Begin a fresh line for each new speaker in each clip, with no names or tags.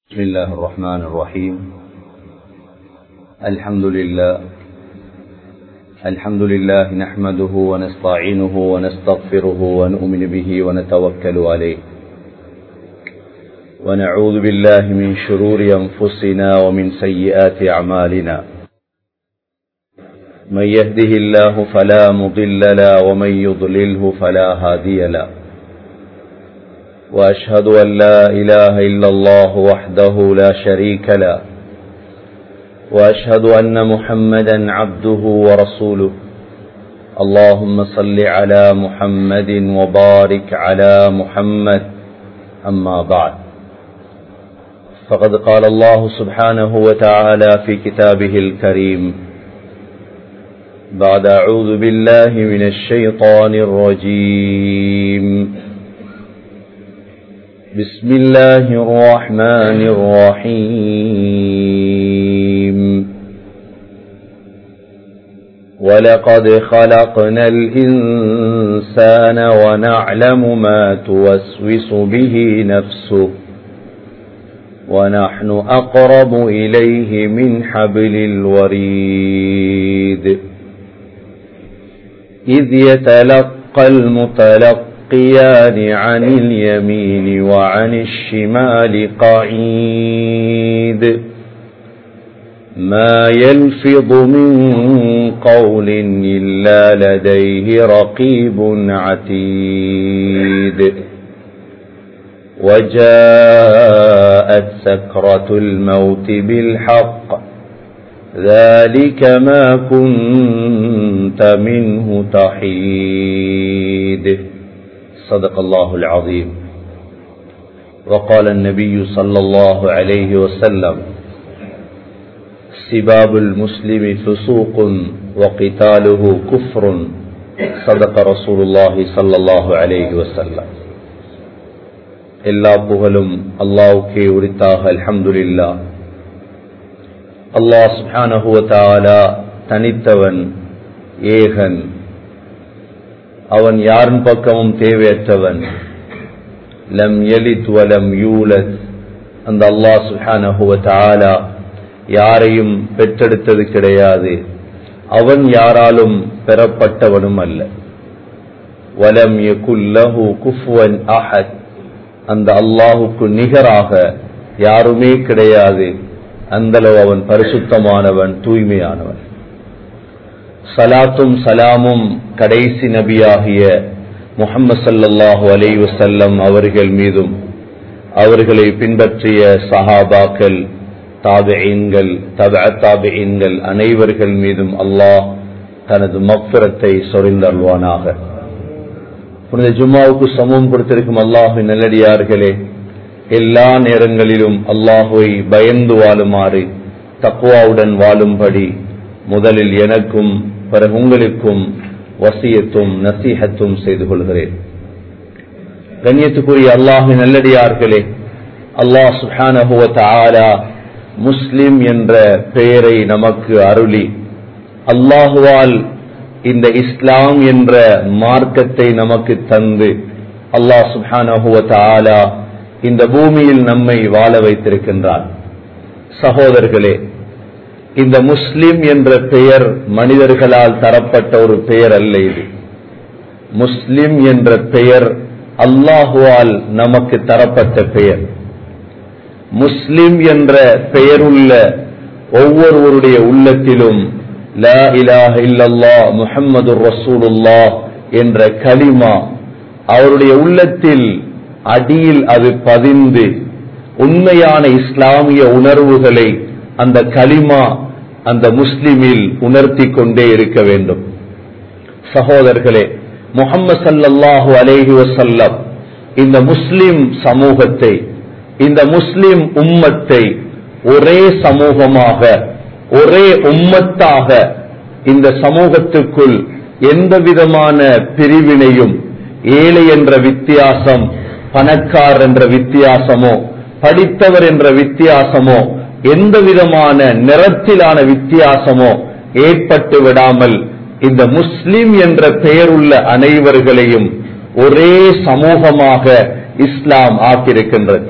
بسم الله الرحمن الرحيم الحمد لله الحمد لله نحمده ونستعينه ونستغفره ونؤمن به ونتوكل عليه ونعوذ بالله من شرور أنفسنا ومن سيئات أعمالنا من يهده الله فلا مضل له ومن يضلله فلا هادي له واشهد ان لا اله الا الله وحده لا شريك له واشهد ان محمدا عبده ورسوله اللهم صل على محمد وبارك على محمد اما بعد فقد قال الله سبحانه وتعالى في كتابه الكريم بعد اعوذ بالله من الشيطان الرجيم بسم الله الرحمن الرحيم ولقد خلقنا الإنسان ونعلم ما توسوس به نفسه ونحن أقرب إليه من حبل الوريد إذ يتلقى المتلقى القيان عن اليمين وعن الشمال قعيد ما يلفظ من قول إلا لديه رقيب عتيد وجاءت سكرة الموت بالحق ذلك ما كنت منه تحيد صدق الله العظيم وقال النبي صلى الله عليه وسلم سباب المسلم فسوق وقتاله كفر صدق رسول الله صلى الله عليه وسلم எல்லா புகழும் அல்லாவுக்கே உரித்தாக அல்ஹம்துலில்லா அல்லாஹ் சுப்ஹானஹு வ தஆலா தனித்தவன் ஏகன் அவன் யாரின் பக்கமும் தேவையற்றவன் லம் எலித் வலம் யூலத் அந்த அல்லாஹ் சுஹானஹுவ தாலா யாரையும் பெற்றெடுத்தது கிடையாது அவன் யாராலும் பெறப்பட்டவனும் அல்ல வலம் யகுல்லஹு குஃப்வன் அஹத் அந்த அல்லாஹுக்கு நிகராக யாருமே கிடையாது அந்தளவு அவன் பரிசுத்தமானவன் தூய்மையானவன் சலாத்தும் சலாமும் கடைசி நபியாகிய முகமது சல்லாஹூ அலை வசல்லம் அவர்கள் மீதும் அவர்களை பின்பற்றிய சஹாபாக்கள் தாபெயின்கள் தப தாபெயின்கள் அனைவர்கள் மீதும் அல்லாஹ் தனது மக்பிரத்தை சொரிந்தருவானாக புனித ஜும்மாவுக்கு சமூகம் கொடுத்திருக்கும் அல்லாஹின் நல்லடியார்களே எல்லா நேரங்களிலும் அல்லாஹுவை பயந்து வாழுமாறு தக்குவாவுடன் வாழும்படி முதலில் எனக்கும் பிறகு உங்களுக்கும் வசியத்தும் நசீகத்தும் செய்து கொள்கிறேன் கண்ணியத்துக்குரிய அல்லாஹின் நல்லடியார்களே அல்லாஹ் சுஹானஹுவத் ஆலா முஸ்லிம் என்ற பெயரை நமக்கு அருளி அல்லாஹுவால் இந்த இஸ்லாம் என்ற மார்க்கத்தை நமக்கு தந்து அல்லாஹ் சுஹானஹுவத் ஆலா இந்த பூமியில் நம்மை வாழ வைத்திருக்கின்றான் சகோதரர்களே இந்த முஸ்லிம் என்ற பெயர் மனிதர்களால் தரப்பட்ட ஒரு பெயர் அல்ல இது முஸ்லிம் என்ற பெயர் அல்லாஹுவால் நமக்கு தரப்பட்ட பெயர் முஸ்லிம் என்ற பெயருள்ள ஒவ்வொருவருடைய உள்ளத்திலும் லா இலாஹ இல்லல்லா முஹம்மது ரசூலுல்லா என்ற கலிமா அவருடைய உள்ளத்தில் அடியில் அது பதிந்து உண்மையான இஸ்லாமிய உணர்வுகளை அந்த கலிமா அந்த முஸ்லிமில் உணர்த்தி கொண்டே இருக்க வேண்டும் சகோதரர்களே முகம்மது சல்லாஹூ அலேஹி வசல்லம் இந்த முஸ்லிம் சமூகத்தை இந்த முஸ்லிம் உம்மத்தை ஒரே சமூகமாக ஒரே உம்மத்தாக இந்த சமூகத்துக்குள் எந்த விதமான பிரிவினையும் ஏழை என்ற வித்தியாசம் பணக்கார் என்ற வித்தியாசமோ படித்தவர் என்ற வித்தியாசமோ எந்த விதமான நிறத்திலான வித்தியாசமோ ஏற்பட்டு விடாமல் இந்த முஸ்லிம் என்ற பெயருள்ள அனைவர்களையும் ஒரே சமூகமாக இஸ்லாம் ஆக்கியிருக்கின்றது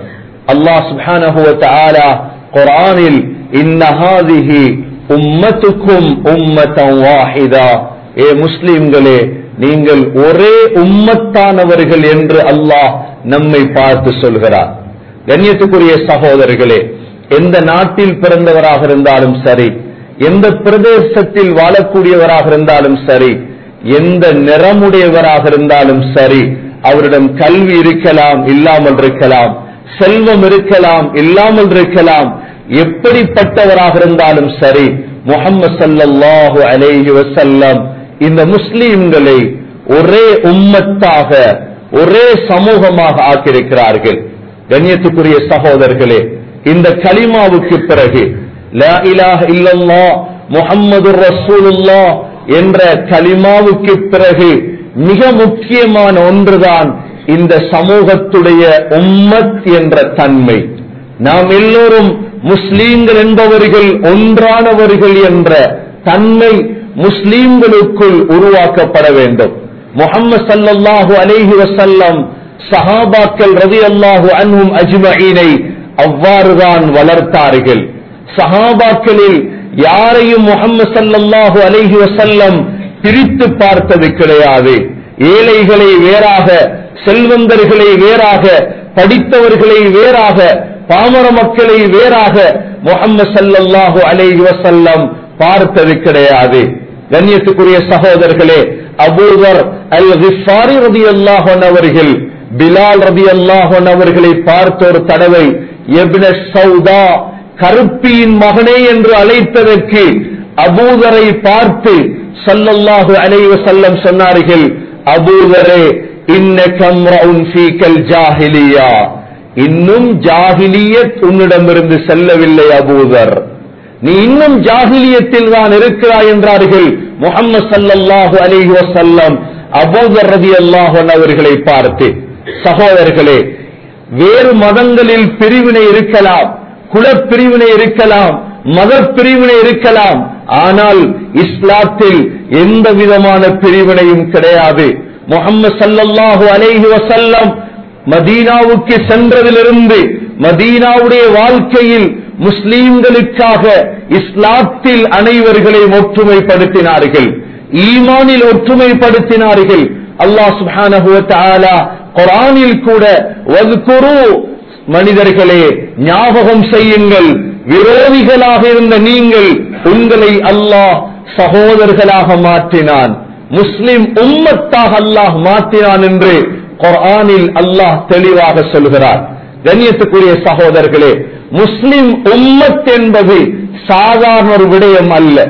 அல்லாஹ் சுப்ஹானஹு வ தஆலா குர்ஆனில் இன்ன ஹாதிஹி உம்மத்துக்கும் உம்மத்தன் வாஹிதா ஏ முஸ்லிம்களே நீங்கள் ஒரே உம்மத்தானவர்கள் என்று அல்லாஹ் நம்மை பார்த்து சொல்கிறார் கண்ணியத்துக்குரிய சகோதரர்களே எந்த நாட்டில் பிறந்தவராக இருந்தாலும் சரி எந்த பிரதேசத்தில் வாழக்கூடியவராக இருந்தாலும் சரி எந்த நிறமுடையவராக இருந்தாலும் சரி அவரிடம் கல்வி இருக்கலாம் இல்லாமல் இருக்கலாம் செல்வம் இருக்கலாம் இல்லாமல் இருக்கலாம் எப்படிப்பட்டவராக இருந்தாலும் சரி முகம்மது சல்லல்லாஹு அலைஹி வசல்லம் இந்த முஸ்லீம்களை ஒரே உம்மத்தாக ஒரே சமூகமாக ஆக்கியிருக்கிறார்கள் கண்ணியத்துக்குரிய சகோதரர்களே இந்த கலிமாவுக்கு பிறகு லா இலாஹ இல்லல்லாஹ் முஹம்மது ரசூலுல்லாஹ் என்ற கலிமாவுக்கு பிறகு மிக முக்கியமான ஒன்றுதான் இந்த சமூகத்துடைய உம்மத் என்ற தன்மை நாம் எல்லோரும் முஸ்லீம்கள் என்பவர்கள் ஒன்றானவர்கள் என்ற தன்மை முஸ்லீம்களுக்குள் உருவாக்கப்பட வேண்டும் முகம்மது சல்லல்லாஹு அலைஹி வசல்லம் சஹாபாக்கள் ரதி அல்லாஹு அன்ஹும் அஜ்மஈனை அவ்வாறுதான் வளர்த்தார்கள் சஹாபாக்களில் யாரையும் முகம்மது சல்லல்லாஹு அலைஹி வசல்லம் பிரித்து பார்த்தது கிடையாது ஏழைகளை வேறாக செல்வந்தர்களை வேறாக படித்தவர்களை வேறாக பாமர மக்களை வேறாக முகம்மது சல்லல்லாஹு அலைஹி வசல்லம் பார்த்தது கிடையாது கண்ணியத்துக்குரிய சகோதரர்களே அபூதர் அல் கிஃபாரி ரதி அல்லாஹன் அவர்கள் பிலால் ரதி அல்லாஹன் அவர்களை பார்த்த ஒரு தடவை எப்ன சௌதா கருப்பியின் மகனே என்று அழைத்ததற்கு அபூதரை பார்த்து சல்லல்லாஹு அலைவ செல்லம் சொன்னார்கள் அபூதரே இன்ன கம்ரவுன் ஃபீக்கல் ஜாஹிலியா இன்னும் ஜாகிலியத் உன்னிடமிருந்து செல்லவில்லை அபூதர் நீ இன்னும் ஜாகிலியத்தில் தான் இருக்கிறாய் என்றார்கள் முகம்மது சல்லல்லாஹு அலைஹி வசல்லம் அபூதர் ரதி அல்லாஹன் அவர்களை பார்த்து சகோதரர்களே வேறு மதங்களில் பிரிவினை இருக்கலாம் குலப்பிரிவினை இருக்கலாம் மத பிரிவினை இருக்கலாம் ஆனால் இஸ்லாத்தில் எந்த விதமான பிரிவினையும் கிடையாது முகம்மது சல்லல்லாஹு அலைஹி வசல்லம் மதீனாவுக்கு சென்றதிலிருந்து மதீனாவுடைய வாழ்க்கையில் முஸ்லீம்களுக்காக இஸ்லாத்தில் அனைவர்களையும் ஒற்றுமைப்படுத்தினார்கள் ஈமானில் ஒற்றுமைப்படுத்தினார்கள் அல்லாஹ் சுப்ஹானஹு வ தஆலா குர்ஆனில் கூட வذ்குரு மனிதர்களே ஞாபகம் செய்யுங்கள் விரோதிகளாக இருந்த நீங்கள் உங்களை அல்லாஹ் சகோதரர்களாக மாற்றினான் முஸ்லிம் உம்மத்தாக அல்லாஹ் மாற்றினான் என்று குர்ஆனில் அல்லாஹ் தெளிவாக சொல்கிறார் கண்ணியத்துக்குரிய சகோதரர்களே முஸ்லிம் உம்மத் என்பது சாதாரண ஒரு விடயம் அல்ல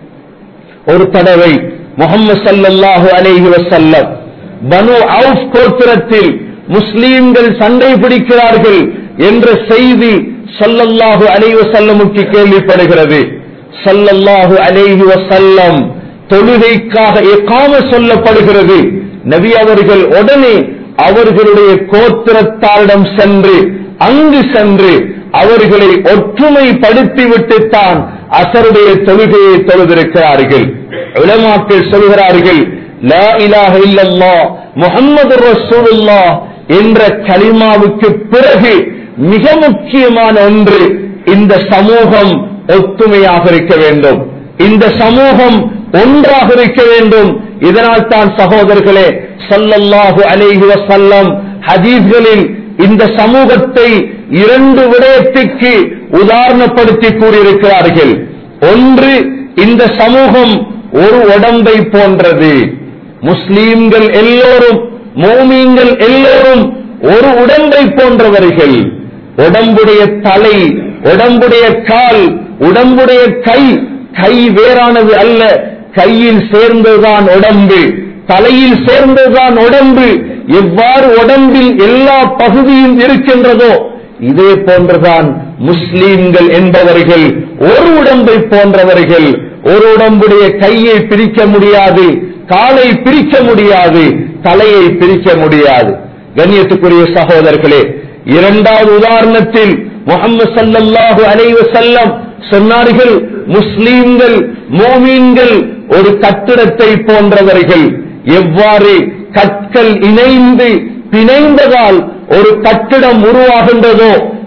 ஒரு தடவை முகமது சல்லல்லாஹு அலைஹி வசல்லம் பனு அவுஃப் கோத்திரத்தில் முஸ்லீம்கள் சண்டை பிடிக்கிறார்கள் என்ற செய்தி சல்லல்லாஹு அலைஹி வசல்லமுக்கு கேள்விப்படுகிறது சல்லல்லாஹு அலைஹி வசல்லம் தொழுகைக்காக எக்காம சொல்லப்படுகிறது நபி அவர்கள் உடனே அவர்களுடைய கோத்திரத்தாரிடம் சென்று அங்கு சென்று அவர்களை ஒற்றுமைப்படுத்திவிட்டுத்தான் அசருடைய தொழுகையை தொழுதிருக்கிறார்கள் உலமாக்கள் சொல்கிறார்கள் லா இலாஹ இல்லல்லாஹ் முஹம்மது ரசூலுல்லாஹ் என்ற கலிமாவுக்கு பிறகு மிக முக்கியமான ஒன்று இந்த சமூகம் ஒத்துமையாக இருக்க வேண்டும் இந்த சமூகம் ஒன்றாக இருக்க வேண்டும் இதனால் தான் சகோதரர்களே சல்லல்லாஹு அலைஹி வஸல்லம் ஹதீஸ்களில் இந்த சமூகத்தை இரண்டு விடயத்துக்கு உதாரணப்படுத்தி கூறியிருக்கிறார்கள் ஒன்று இந்த சமூகம் ஒரு உடம்பை போன்றது முஸ்லீம்கள் எல்லோரும் மோமீன்கள் எல்லோரும் ஒரு உடம்பை போன்றவர்கள் உடம்புடைய தலை உடம்புடைய கால் உடம்புடைய கை கை வேறானது அல்ல கையில் சேர்ந்ததுதான் உடம்பு தலையில் சேர்ந்ததுதான் உடம்பு எவ்வாறு உடம்பில் எல்லா பகுதியும் இருக்கின்றதோ இதே போன்றுதான் முஸ்லீம்கள் என்பவர்கள் ஒரு உடம்பை போன்றவர்கள் ஒரு உடம்புடைய கையை பிரிக்க முடியாது காலை பிரிக்க முடியாது தலையை பிரிக்க முடியாது கண்ணியத்துக்குரிய சகோதரர்களே இரண்டாவது உதாரணத்தில் முகமது சல்லல்லாஹு அலைஹி வஸல்லம் சொன்னார்கள் முஸ்லீம்கள் மோமீன்கள் ஒரு கட்டிடத்தை போன்றவர்கள் எவ்வாறு கற்கள் இணைந்து பிணைந்ததால் ஒரு கட்டிடம் உருவாகின்றதோ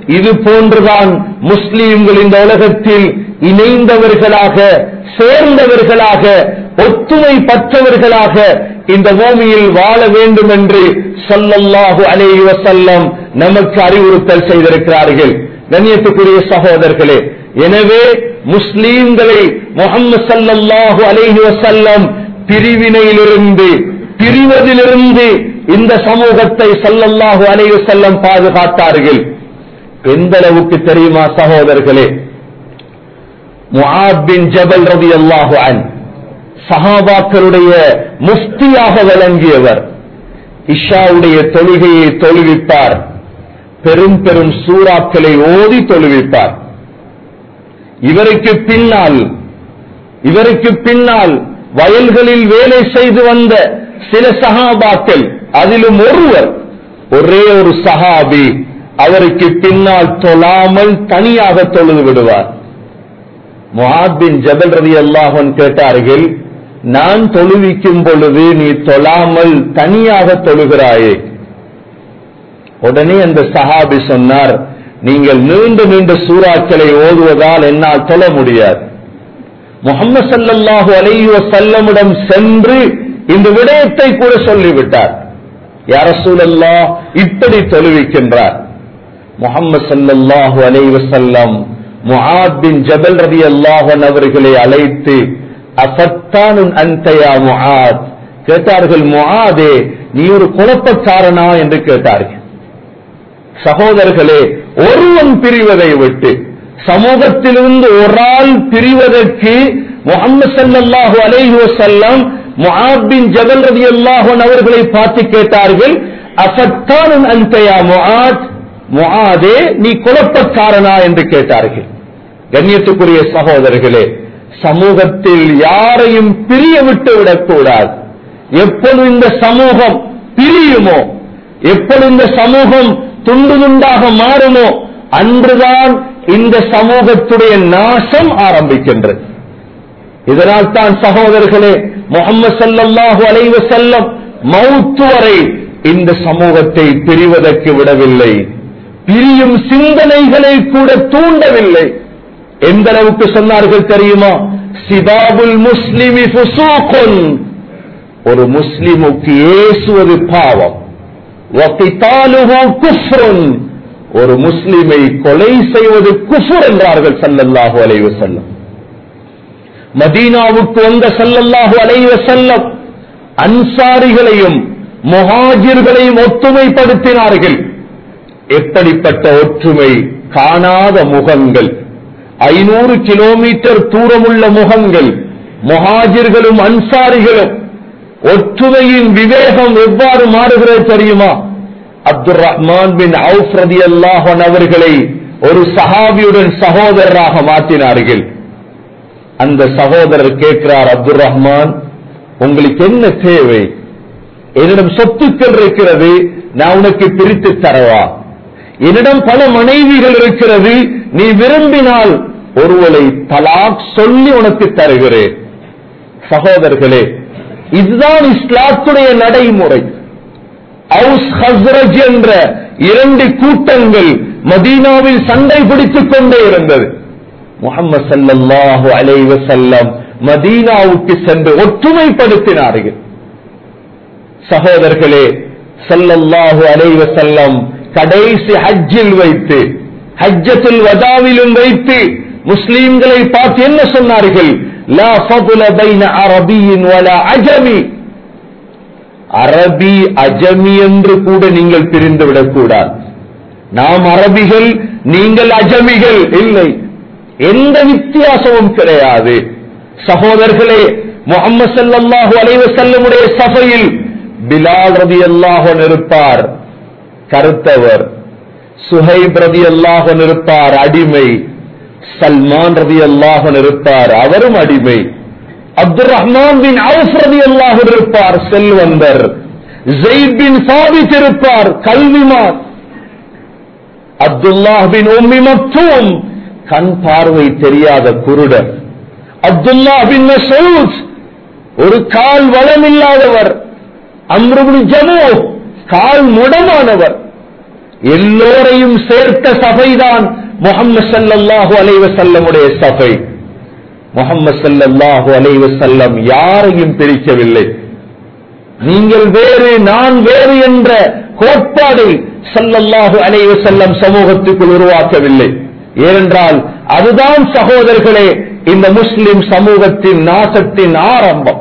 இது போன்றுதான் முஸ்லீம்கள் இந்த உலகத்தில் இணைந்தவர்களாக சேர்ந்தவர்களாக ஒத்துமை பற்றவர்களாக இந்த பூமியில் வாழ வேண்டும் என்று சொல்லல்லாஹு அலைஹி வஸல்லம் நமக்கு அறிவுறுத்தல் செய்திருக்கிறார்கள் கண்ணியத்துக்குரிய சகோதரர்களே எனவே முஸ்லீம்களை முகமது சல்லல்லாஹு அலைஹி வஸல்லம் பிரிவினையிலிருந்து பிரிவதிலிருந்து இந்த சமூகத்தை சல்லல்லாஹு அலைஹி வஸல்லம் பாதுகாத்தார்கள் எந்த அளவுக்கு தெரியுமா சகோதரர்களே முஆத் பின் ஜபல் ரலியல்லாஹு அன் சஹாபாக்களுடைய முஃப்தியாக விளங்கியவர் இஷாவுடைய தொழுகையை தொழுவிப்பார் பெரும் பெரும் சூறாக்களை ஓதி தொழுவிப்பார் இவருக்கு பின்னால் இவருக்கு பின்னால் வயல்களில் வேலை செய்து வந்த சில சஹாபாக்கள் அதிலும் ஒருவர் ஒரே ஒரு சஹாபி அவருக்கு பின்னால் தொழாமல் தனியாக தொழுது விடுவார் முஹாபின் ஜபல் ரவி அல்லாஹன் கேட்டார்கள் நான் தொழுவிக்கும் பொழுது நீ தொழாமல் தனியாக தொழுகிறாயே உடனே அந்த சஹாபி சொன்னார் நீங்கள் நீண்ட நீண்ட சூறாக்களை ஓதுவதால் என்னால் தொழ முடியாது முகமது சல்லல்லாஹு அலைஹி வஸல்லமிடம் சென்று இந்த விடயத்தை கூட சொல்லிவிட்டார் யார சூழல்லா இப்படி தொழுவிக்கின்றார் முகமது சல்லல்லாஹு அலைஹி வஸல்லம் முஆத் பின் ஜபல் ரதி அல்லாஹன் அவர்களை அழைத்து அசத்தானுன் அந்தயா முஆத் கேட்டார்கள் முஆதே நீ ஒரு குழப்பக்காரனா என்று கேட்டார்கள் சகோதரர்களே ஒருவன் பிரிவதை விட்டு சமூகத்திலிருந்து ஒரு ஆள் பிரிவதற்கு முகமது சல்லல்லாஹு அலைஹி வஸல்லம் முஆத் பின் ஜபல் ரலியல்லாஹு அன்ஹு அவர்களை பார்த்து கேட்டார்கள் அஃபத்தானுன் அன்தயா முஆத் முஆதே நீ குழப்பக்காரனா என்று கேட்டார்கள் கண்ணியத்துக்குரிய சகோதரர்களே சமூகத்தில் யாரையும் பிரிய விட்டு விடக்கூடாது எப்பொழுது இந்த சமூகம் பிரியுமோ எப்பொழுது இந்த சமூகம் துண்டு துண்டாக மாறுமோ அன்றுதான் இந்த சமூகத்துடைய நாசம் ஆரம்பிக்கின்றது இதனால் தான் சகோதரர்களே முகமது சல்லல்லாஹு அலைஹி வஸல்லம் மௌத்து வரை இந்த சமூகத்தை பிரிவதற்கு விடவில்லை பிரியும் சிந்தனைகளை கூட தூண்டவில்லை எந்த அளவுக்கு சொன்னார்கள் தெரியுமா சிபாபுல் முஸ்லிமி ஃபுசூகுன் ஒரு முஸ்லிமுக்கு ஏசுவது பாவம் வகிதாலுஹு குஃப்ருன் ஒரு முஸ்லிமை கொலை செய்வது குஃபுர் என்றார்கள் ஸல்லல்லாஹு அலைஹி வஸல்லம் மதீனாவுக்கு வந்த ஸல்லல்லாஹு அலைஹி வஸல்லம் அன்சாரிகளையும் முஹாஜிர்களையும் ஒற்றுமைப்படுத்தினார்கள் எப்படிப்பட்ட ஒற்றுமை காணாத முகங்கள் ஐநூறு கிலோமீட்டர் தூரமுள்ள முகங்கள் முஹாஜிர்களும் அன்சாரிகளும் ஒற்றுமையின் விவேகம் எவ்வாறு மாறுகிறது தெரியுமா அப்துல் ரஹ்மான் பின் அவுஃப் ரதி அல்லாஹன் அவர்களை ஒரு சஹாபியுடன் சகோதரராக மாற்றினார்கள் அந்த சகோதரர் கேட்கிறார் அப்துல் ரஹ்மான் உங்களுக்கு என்ன தேவை என்னிடம் சொத்துக்கள் இருக்கிறது நான் உனக்கு பிரித்து தரவா என்னிடம் பல மனைவிகள் இருக்கிறது நீ விரும்பினால் ஒருவளை தலாக் சொல்லி உனக்கு தருகிறேன் சகோதரர்களே இதுதான் இஸ்லாத்துடைய நடைமுறை அவுஸ் ஹஸ்ரஜ் என்ற இரண்டு கூட்டங்கள் மதீனாவில் சண்டை பிடித்துக் கொண்டே இருந்தது முகமது சல்லல்லாஹு அலைஹி வஸல்லம் மதீனாவுக்கு சென்று ஒற்றுமைப்படுத்தினார்கள் சகோதரர்களே சல்லல்லாஹு அலைஹி வஸல்லம் கடைசி ஹஜ்ஜில் வைத்து ஹஜ்ஜத்துல் வதாவிலும் வைத்து முஸ்லீம்களை பார்த்து என்ன சொன்னார்கள் லா ஃபதுல பைன அரபியின் வலா அஜமி அரபி அஜமி என்று கூட நீங்கள் பிரிந்து விடக்கூடாது நாம் அரபிகள் நீங்கள் அஜமிகள் இல்லை எந்த வித்தியாசமும் கிடையாது சகோதரர்களே முகமது சல்லாஹூ அலைவசல்லமுடைய சபையில் பிலால் ரதி அல்லாஹன் இருப்பார் கருத்தவர் சுஹைப் ரதி அல்லாஹன் இருப்பார் அடிமை சல்மான் ரதி அல்லாஹன் இருப்பார் அவரும் அடிமை அப்துல் ரஹ்மான் பின் அவுஃப் ரதி அல்லாஹன் இருப்பார் செல்வந்தர் ஜெயித் பின் சாபித் இருப்பார் கல்விமான் அப்துல்லாஹ் பின் உம்மி மக்தூம் கண் பார்வை தெரியாத குருடர் அப்துல்லா பின் மசூத் ஒரு கால் வளமில்லாதவர் அம்ருபின் ஜமு கால் முடமானவர் எல்லோரையும் சேர்த்த சபைதான் முகம்மது ஸல்லல்லாஹு அலைஹி வஸல்லமுடைய சபை முகம்மது ஸல்லல்லாஹு அலைஹி வஸல்லம் யாரையும் பிரிக்கவில்லை நீங்கள் வேறு நான் வேறு என்ற கோட்பாடை ஸல்லல்லாஹு அலைஹி வஸல்லம் சமூகத்துக்குள் உருவாக்கவில்லை ஏனென்றால் அதுதான் சகோதரர்களே இந்த முஸ்லிம் சமூகத்தின் நாசத்தின் ஆரம்பம்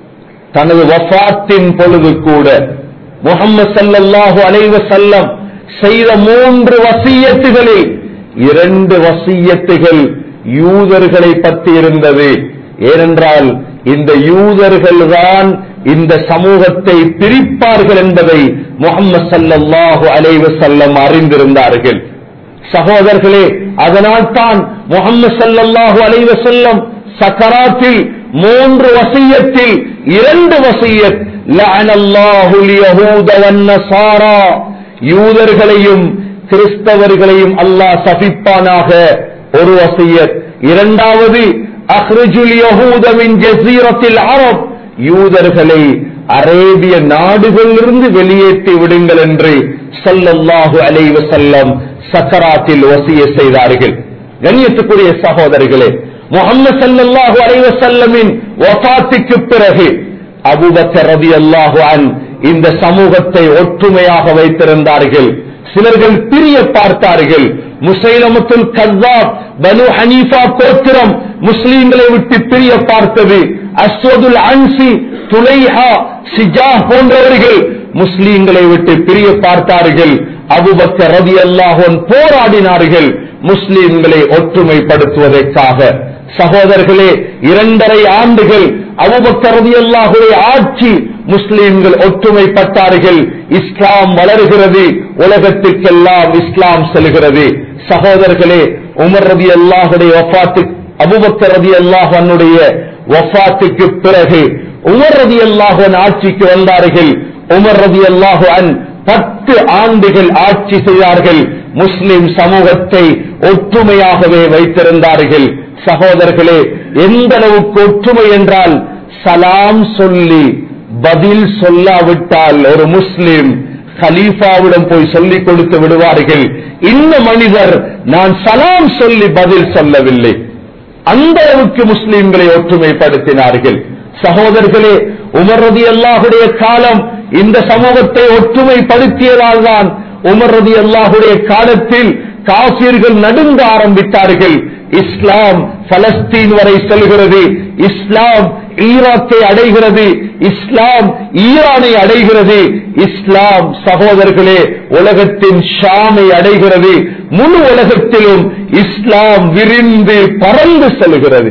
தனது வஃபாத்தின் பொழுது கூட முகம்மது ஸல்லல்லாஹு அலைஹி வஸல்லம் செய்த மூன்று வசியத்துகளில் இரண்டு வசியத்துகள் யூதர்களை பற்றி இருந்தது ஏனென்றால் இந்த யூதர்கள் தான் இந்த சமூகத்தை பிரிப்பார்கள் என்பதை முகம்மது ஸல்லல்லாஹு அலைஹி வஸல்லம் அறிந்திருந்தார்கள் சகோதரர்களே அதனால் தான் முகம்மது ஸல்லல்லாஹு அலைஹி வஸல்லம் சக்கராத்தில் மூன்று வசியத்தில் இரண்டு வசியத் லஅனல்லாஹுல் யஹூத வன்னசாரா யூதர்களையும் கிறிஸ்தவர்களையும் அல்லாஹ் சபிப்பானாக ஒரு வசியத் இரண்டாவது அஹ்ரஜுல் யஹூத மின் ஜஸீரத்தில் அரப் யூதர்களை அரேபிய நாடுகளிலிருந்து வெளியேற்றி விடுங்கள் என்று ஸல்லல்லாஹு அலைஹி வஸல்லம் சக்கராத்தில் வசிய செய்தார்கள் கண்ணியத்துக்குரிய சகோதரர்களே முகம்மது ஸல்லல்லாஹு அலைஹி வஸல்லமின் வஃபாத்துக்கு பிறகு அபூபக்கர் ரலியல்லாஹு அன் இந்த சமூகத்தை ஒற்றுமையாக வைத்திருந்தார்கள் சிலர்கள் பிரிய பார்த்தார்கள் முசைலமத்துல் கஸ்ஸாப் பனு ஹனீஃபா கோத்திரம் முஸ்லீம்களை விட்டு பிரிய பார்த்தது அஸ்வதுல் அன்சி துலைஹா சிஜா போன்றவர்கள் முஸ்லீம்களை விட்டு பிரிய பார்த்தார்கள் அபுபக்கர் ரதி அல்லாஹன் போராடினார்கள் முஸ்லீம்களை ஒற்றுமைப்படுத்துவதற்காக சகோதரர்களே இரண்டரை ஆண்டுகள் அபுபக்கர் ரதி அல்லாஹுடைய ஆட்சி முஸ்லீம்கள் ஒற்றுமைப்பட்டார்கள் இஸ்லாம் வளர்கிறது உலகத்திற்கெல்லாம் இஸ்லாம் செல்கிறது சகோதரர்களே உமர் ரதி அல்லாஹுடைய வஃபாத்து அபுபக்கர் ரதி அல்லாஹனுடைய வஃபாத்துக்கு பிறகு உமர் ரதி அல்லாஹன் ஆட்சிக்கு வந்தார்கள் உமர் ரதி அல்லாஹு அன் பத்து ஆண்டுகள் ஆட்சி செய்தார்கள் முஸ்லிம் சமூகத்தை ஒற்றுமையாகவே வைத்திருந்தார்கள் சகோதரர்களே எந்த அளவுக்கு ஒற்றுமை என்றால் சலாம் சொல்லி பதில் சொல்லாவிட்டால் ஒரு முஸ்லிம் கலீஃபாவிடம் போய் சொல்லிக் கொடுத்து விடுவார்கள் இந்த மனிதர் நான் சலாம் சொல்லி பதில் சொல்லவில்லை அந்த அளவுக்கு முஸ்லிம்களை ஒற்றுமைப்படுத்தினார்கள் சகோதரர்களே உமர் ரதி அல்லாஹுடைய காலம் இந்த சமூகத்தை ஒற்றுமைப்படுத்தியதால் தான் உமர் ரதி அல்லாஹுடைய காலத்தில் காபிர்கள் நடுங்க ஆரம்பித்தார்கள் இஸ்லாம் பலஸ்தீன் வரை செல்கிறது இஸ்லாம் ஈராக்கை அடைகிறது இஸ்லாம் ஈரானை அடைகிறது இஸ்லாம் சகோதரர்களே உலகத்தின் ஷாமை அடைகிறது முழு உலகத்திலும் இஸ்லாம் விரிந்து பறந்து செல்கிறது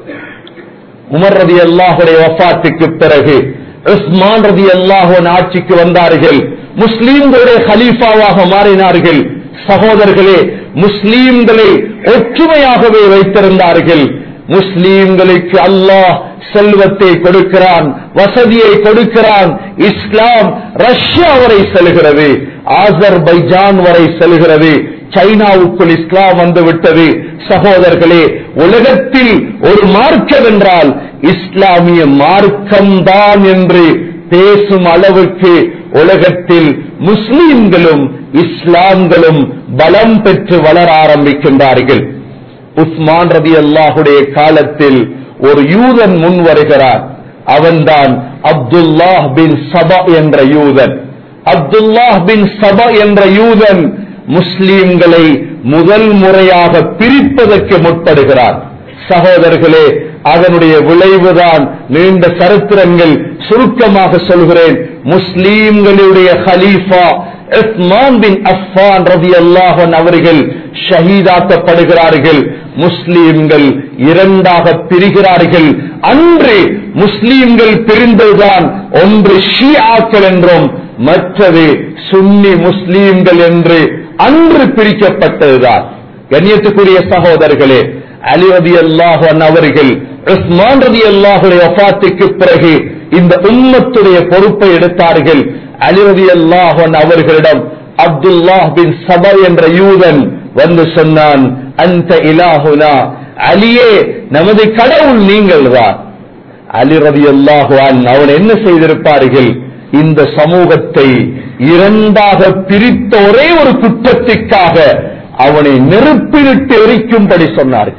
உமர் ரதி அல்லாஹுடைய வஃபாத்துக்கு பிறகு உஸ்மான் ரதி அல்லாஹுவின் ஆட்சிக்கு வந்தார்கள் முஸ்லீம்களுடைய ஹலீஃபாவாக மாறினார்கள் சகோதரர்களே முஸ்லீம்களை ஒற்றுமையாகவே வைத்திருந்தார்கள் முஸ்லீம்களுக்கு அல்லாஹ் செல்வத்தை கொடுக்கிறான் வசதியை கொடுக்கிறான் இஸ்லாம் ரஷ்யா வரை செல்கிறது ஆசர்பைஜான் வரை செல்கிறது சைனாவுக்குள் இஸ்லாம் வந்து விட்டது சகோதரர்களே உலகத்தில் ஒரு மார்க்கம் என்றால் இஸ்லாமிய மார்க்கம்தான் என்று பேசும் அளவுக்கு உலகத்தில் முஸ்லிம்களும் இஸ்லாம்களும் பலம் பெற்று வளர ஆரம்பிக்கின்றார்கள் உஸ்மான் ரதி அல்லாஹுடைய காலத்தில் ஒரு யூதன் முன் வருகிறார் அவன்தான் அப்துல்லாஹ் பின் சபா என்ற யூதன் அப்துல்லாஹ் பின் சபா என்ற யூதன் முஸ்லிம்களை முதல் முறையாக பிரிப்பதற்கு முற்படுகிறார் சகோதரர்களே அதனுடைய விளைவுதான் நீண்ட சரித்திரங்கள் சுருக்கமாக சொல்கிறேன் முஸ்லீம்களுடைய ஹலீஃபா உஸ்மான் பின் அஃபான் ரதி அல்லாஹன் அவர்கள் ஷஹீதாக்கப்படுகிறார்கள் முஸ்லீம்கள் இரண்டாக பிரிகிறார்கள் அன்று முஸ்லீம்கள் பிரிந்ததுதான் ஒன்று ஷியாக்கள் என்றும் மற்றது சுன்னி முஸ்லீம்கள் என்று அன்று பிரிக்கப்பட்டதுதான் கண்ணியத்துக்குரிய சகோதரர்களே அலி ரதி அல்லாஹன் அவர்கள் உஸ்மான் ரதி அல்லாஹுடைய வஃபாத்துக்கு பிறகு இந்த உம்மத்துடைய பொறுப்பை எடுத்தார்கள் அலி ரதி அல்லாஹன் அவர்களிடம் அப்துல்லாஹ் பின் சபா என்ற யூதன் வந்து சொன்னான் அந்த இலாஹுனா அலியே நமது கடவுள் நீங்கள் தான் அலி ரதி அல்லாஹுவான் அவன் என்ன செய்திருப்பார்கள் இந்த சமூகத்தை இரண்டாக பிரித்த ஒரே ஒரு குற்றத்திற்காக அவனை நெருப்பிலிட்டு எரிக்கும்படி சொன்னார்கள்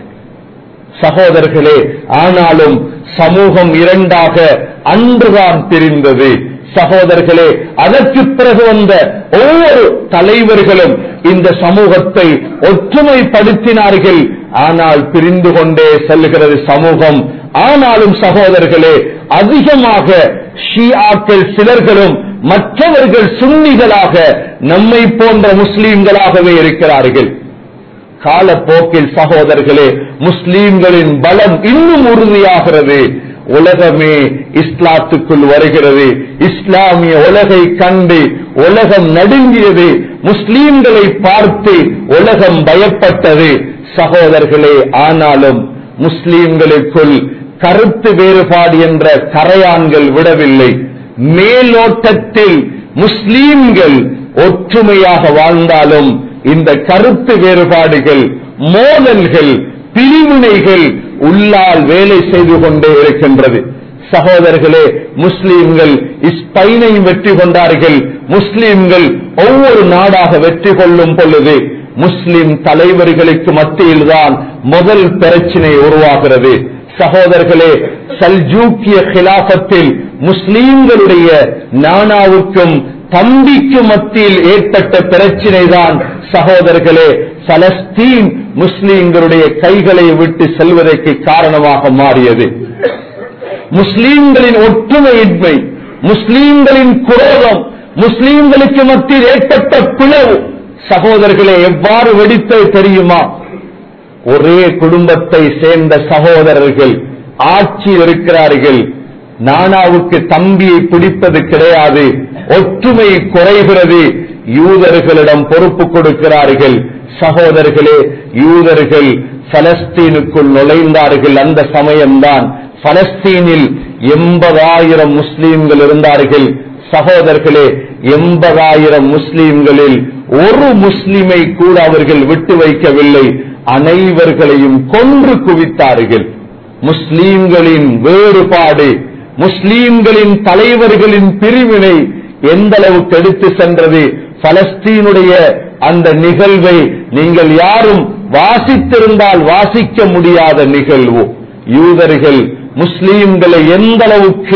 சகோதரர்களே ஆனாலும் சமூகம் இரண்டாக அன்றுதான் பிரிந்தது சகோதரர்களே அதற்கு பிறகு வந்த ஒவ்வொரு தலைவர்களும் இந்த சமூகத்தை ஒற்றுமைப்படுத்தினார்கள் ஆனால் பிரிந்து கொண்டே செல்கிறது சமூகம் ஆனாலும் சகோதரர்களே அதிகமாக ஷியாக்கள் சிலர்களும் மற்றவர்கள் சுன்னிகளாக நம்மை போன்ற முஸ்லீம்களாகவே இருக்கிறார்கள் காலப்போக்கில் சகோதரர்களே முஸ்லீம்களின் பலம் இன்னும் உறுதியாகிறது உலகமே இஸ்லாத்துக்குள் வருகிறது இஸ்லாமிய உலகை கண்டு உலகம் நடுங்கியது முஸ்லீம்களை பார்த்து உலகம் பயப்பட்டது சகோதரர்களே ஆனாலும் முஸ்லீம்களுக்குள் கருத்து வேறுபாடு என்ற கரையான்கள் விடவில்லை மேலோட்டத்தில் முஸ்லீம்கள் ஒற்றுமையாக வாழ்ந்தாலும் இந்த கருத்து வேறுபாடுகள் மோதல்கள் பிரிவினைகள் உள்ளால் வேலை செய்து கொண்டே இருக்கின்றது சகோதரர்களே முஸ்லீம்கள் ஸ்பெயினை வெற்றி கொண்டார்கள் முஸ்லீம்கள் ஒவ்வொரு நாடாக வெற்றி கொள்ளும் பொழுது முஸ்லிம் தலைவர்களுக்கு மத்தியில்தான் முதல் பிரச்சினை உருவாகிறது சகோதரர்களே சல்ஜூக்கிய கிலாபத்தில் முஸ்லீம்களுடைய நானாவுக்கும் தம்பிக்கு மத்தியில் ஏற்பட்ட பிரச்சினை தான் சகோதரர்களே பலஸ்தீன் முஸ்லீம்களுடைய கைகளை விட்டு செல்வதற்கு காரணமாக மாறியது முஸ்லீம்களின் ஒற்றுமையின்மை முஸ்லீம்களின் குரோதம் முஸ்லீம்களுக்கு மத்தியில் ஏற்பட்ட பிளவு சகோதரர்களே எவ்வாறு வெடித்தது தெரியுமா ஒரே குடும்பத்தை சேர்ந்த சகோதரர்கள் ஆட்சியில் இருக்கிறார்கள் நானாவுக்கு தம்பியை பிடிப்பது கிடையாது ஒற்றுமை குறைகிறது யூதர்களிடம் பொறுப்பு கொடுக்கிறார்கள் சகோதரர்களே யூதர்கள் பலஸ்தீனுக்குள் நுழைந்தார்கள் அந்த சமயம்தான் பலஸ்தீனில் எண்பதாயிரம் முஸ்லீம்கள் இருந்தார்கள் சகோதரர்களே எண்பதாயிரம் முஸ்லீம்களில் ஒரு முஸ்லிமை கூட அவர்கள் விட்டு வைக்கவில்லை அனைவர்களையும் கொன்று குவித்தார்கள் முஸ்லீம்களின் வேறுபாடு முஸ்லீம்களின் தலைவர்களின் பிரிவினை எந்த அளவுக்கு எடுத்து சென்றது பலஸ்தீனுடைய அந்த நிகழ்வை நீங்கள் யாரும் வாசித்திருந்தால் வாசிக்க முடியாத நிகழ்வு யூதர்கள் முஸ்லீம்களை எந்த அளவுக்கு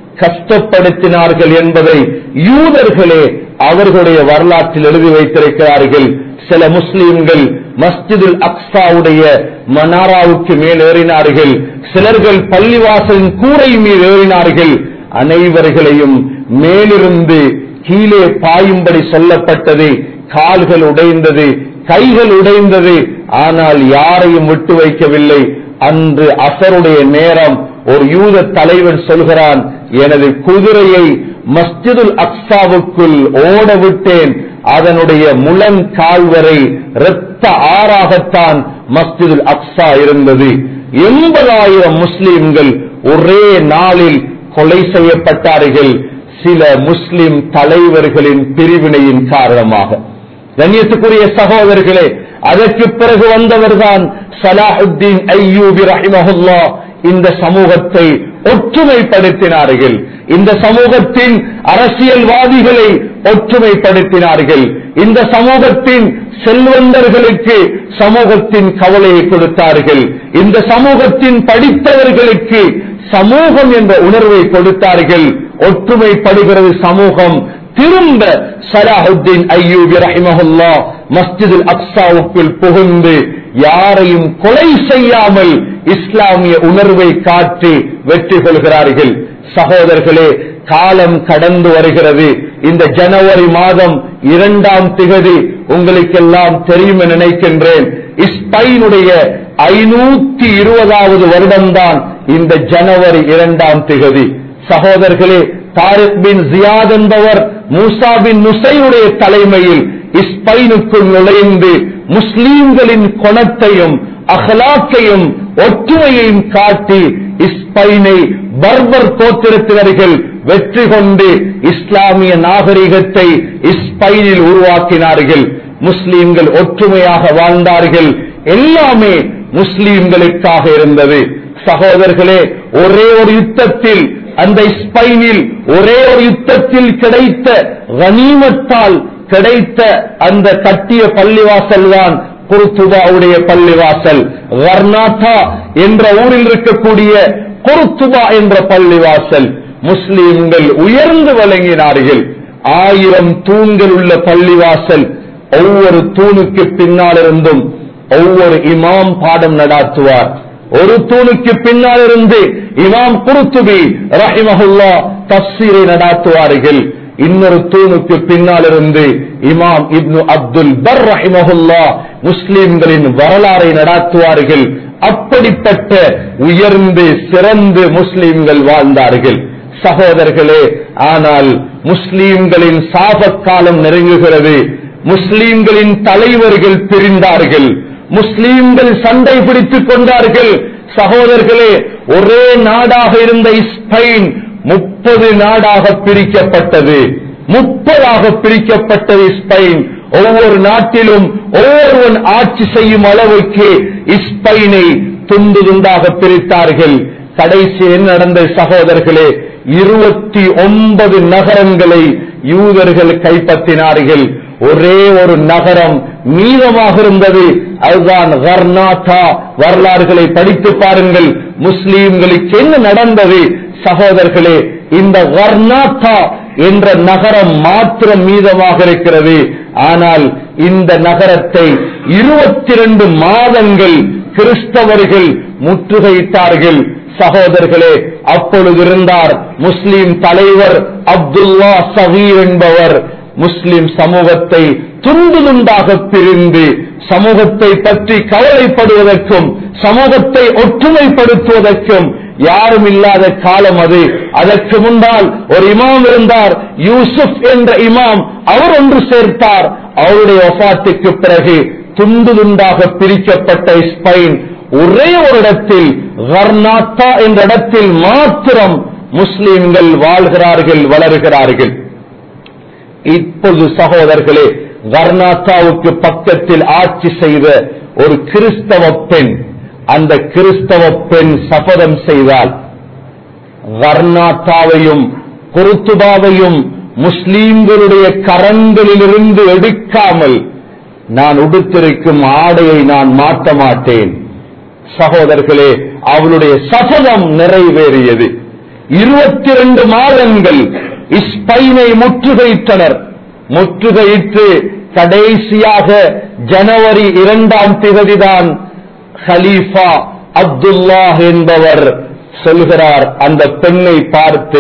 கஷ்டப்படுத்தினார்கள் என்பதை யூதர்களே அவர்களுடைய வரலாற்றில் எழுதி வைத்திருக்கிறார்கள் சில முஸ்லீம்கள் மஸ்ஜிதுல் அக்ஸாவுடைய மனாராவுக்கு மேல் ஏறினார்கள் சிலர்கள் பள்ளிவாசலின் கூரை மீது ஏறினார்கள் அனைவர்களையும் மேலிருந்து கீழே பாயும்படி சொல்லப்பட்டது கால்கள் உடைந்தது கைகள் உடைந்தது ஆனால் யாரையும் விட்டு வைக்கவில்லை அன்று அசருடைய நேரம் ஒரு யூத தலைவன் சொல்கிறான் எனது குதிரையை மஸ்ஜிதுல் அக்ஸாவுக்குள் ஓட விட்டேன் அதனுடைய முழங்கால் வரை இரத்த ஆறாகத்தான் மஸ்ஜிதுல் அக்ஸா இருந்தது எண்பதாயிரம் முஸ்லிம்கள் ஒரே நாளில் கொலை செய்யப்பட்டார்கள் சில முஸ்லிம் தலைவர்களின் பிரிவினையின் காரணமாக கண்ணியத்துக்குரிய சகோதரர்களே அதற்கு பிறகு வந்தவர்தான் சலாஹுத்தீன் ஐயூபி ரஹிமஹுல்லா இந்த சமூகத்தை ஒற்றுமைப்படுத்தினார்கள் இந்த சமூகத்தின் அரசியல்வாதிகளை ஒற்றுமைப்படுத்தினார்கள் இந்த சமூகத்தின் செல்வந்தர்களுக்கு சமூகத்தின் கவலையை கொடுத்தார்கள் இந்த சமூகத்தின் படித்தவர்களுக்கு சமூகம் என்ற உணர்வை கொடுத்தார்கள் ஒற்றுமைப்படுகிறது சமூகம் திரும்ப சலாஹுத்தீன் ஐயூபி ரஹிமஹுல்லா மஸ்ஜிதுல் அக்ஸாவுக்குள் புகுந்து யாரையும் கொலை செய்யாமல் இஸ்லாமிய உணர்வை காட்டி வெற்றி கொள்கிறார்கள் சகோதரர்களே காலம் கடந்து வருகிறது இந்த ஜனவரி மாதம் இரண்டாம் திகதி உங்களுக்கெல்லாம் தெரியும் என நினைக்கின்றேன் ஸ்பெயினுடைய ஐநூத்தி இருபதாவது வருடம்தான் இந்த ஜனவரி இரண்டாம் திகதி சகோதரர்களே தாரிக் பின் ஜியாத் என்பவர் மூசா பின் நுசைனுடைய தலைமையில் ஸ்பெயினுக்குள் நுழைந்து முஸ்லீம்களின் குணத்தையும் அகலாக்கையும் ஒற்றுமையையும் காட்டி ஸ்பெயினை பர்பர் கோத்திரத்தினர்கள் வெற்றி கொண்டு இஸ்லாமிய நாகரிகத்தை ஸ்பெயினில் உருவாக்கினார்கள் முஸ்லீம்கள் ஒற்றுமையாக வாழ்ந்தார்கள் எல்லாமே முஸ்லீம்களுக்காக இருந்தது சகோதரர்களே ஒரே ஒரு யுத்தத்தில் அந்த ஸ்பெயினில் ஒரே ஒரு யுத்தத்தில் கிடைத்த கனிமத்தால் கிடைத்த அந்த கட்டிய பள்ளிவாசல் தான் குருத்துபாவுடைய பள்ளிவாசல் வர்ணாட்டா என்ற ஊரில் இருக்கக்கூடிய குருத்துபா என்ற பள்ளிவாசல் முஸ்லிம்கள் உயர்ந்து வழங்கினார்கள் ஆயிரம் தூண்கள் உள்ள பள்ளிவாசல் ஒவ்வொரு தூணுக்கு பின்னால் இருந்தும் ஒவ்வொரு இமாம் பாடம் நடாத்துவார் ஒரு தூணுக்கு பின்னால் இருந்து இமாம் குருத்துபி ரஹிமஹுல்லா தப்சீரை நடாத்துவார்கள் இன்னொரு தூணுக்கு பின்னால் இருந்து இமாம் இப்னு அப்துல் பர் ரஹிமஹுல்லா முஸ்லிம்களின் வரலாறை நடாத்துவார்கள் அப்படிப்பட்ட உயர்ந்து சிறந்து முஸ்லிம்கள் வாழ்ந்தார்கள் சகோதரர்களே ஆனால் முஸ்லிம்களின் சாபக்காலம் நெருங்குகிறது முஸ்லிம்களின் தலைவர்கள் பிரிந்தார்கள் முஸ்லிம்கள் சண்டை பிடித்துக் கொண்டார்கள் சகோதரர்களே ஒரே நாடாக இருந்த ஸ்பெயின் முப்பது நாடாக பிரிக்கப்பட்டது முப்பதாக பிரிக்கப்பட்டது ஸ்பெயின் ஒவ்வொரு நாட்டிலும் ஒவ்வொருவன் ஆட்சி செய்யும் அளவுக்கு ஸ்பெயினை துண்டு துண்டாக பிரித்தார்கள் கடைசி என்ன நடந்த சகோதரர்களே இருபத்தி ஒன்பது நகரங்களை யூதர்கள் கைப்பற்றினார்கள் ஒரே ஒரு நகரம் மீதமாக இருந்தது அதுதான் கர்நாடகா வரலாறுகளை படித்து பாருங்கள் முஸ்லீம்களுக்கு என்ன நடந்தது சகோதரர்களே இந்த கர்நாடகா என்ற நகரம் மாத்திரம் மீதமாக இருக்கிறது ஆனால் இந்த நகரத்தை இருபத்தி ரெண்டு மாதங்கள் கிறிஸ்தவர்கள் முற்றுகையிட்டார்கள் சகோதரர்களே அப்பொழுது இருந்தார் முஸ்லிம் தலைவர் அப்துல்லா சகீர் என்பவர் முஸ்லிம் சமூகத்தை துண்டு துண்டாக பிரிந்து சமூகத்தை பற்றி கவலைப்படுவதற்கும் சமூகத்தை ஒற்றுமைப்படுத்துவதற்கும் யாரும் இல்லாத காலம் அது அதற்கு முன்னால் ஒரு இமாம் இருந்தார் யூசுப் என்ற இமாம் அவர் ஒன்று சேர்த்தார் அவருடைய ஒஃபாத்துக்கு பிறகு துண்டு துண்டாக பிரிக்கப்பட்ட ஸ்பெயின் ஒரே ஒரு இடத்தில் கர்நாட்டா என்ற இடத்தில் மாத்திரம் முஸ்லிம்கள் வாழ்கிறார்கள் வளர்கிறார்கள் இப்பொழுது சகோதரர்களே கர்நாட்டாவுக்கு பக்கத்தில் ஆட்சி செய்த ஒரு கிறிஸ்தவ பெண் அந்த கிறிஸ்தவ பெண் சபதம் செய்தால் கர்நாட்டாவையும் குருத்துபாவையும் முஸ்லீம்களுடைய கரங்களிலிருந்து எடுக்காமல் நான் உடுத்திருக்கும் ஆடையை நான் மாற்ற மாட்டேன் சகோதரர்களே அவளுடைய சபதம் நிறைவேறியது இருபத்தி ரெண்டு மாதங்கள் இஸ்பைனை முற்றுகையிட்டனர் முற்றுகையிட்டு கடைசியாக ஜனவரி இரண்டாம் திகதிதான் ஹலீஃபா அப்துல்லா என்பவர் சொல்கிறார் அந்த பெண்ணை பார்த்து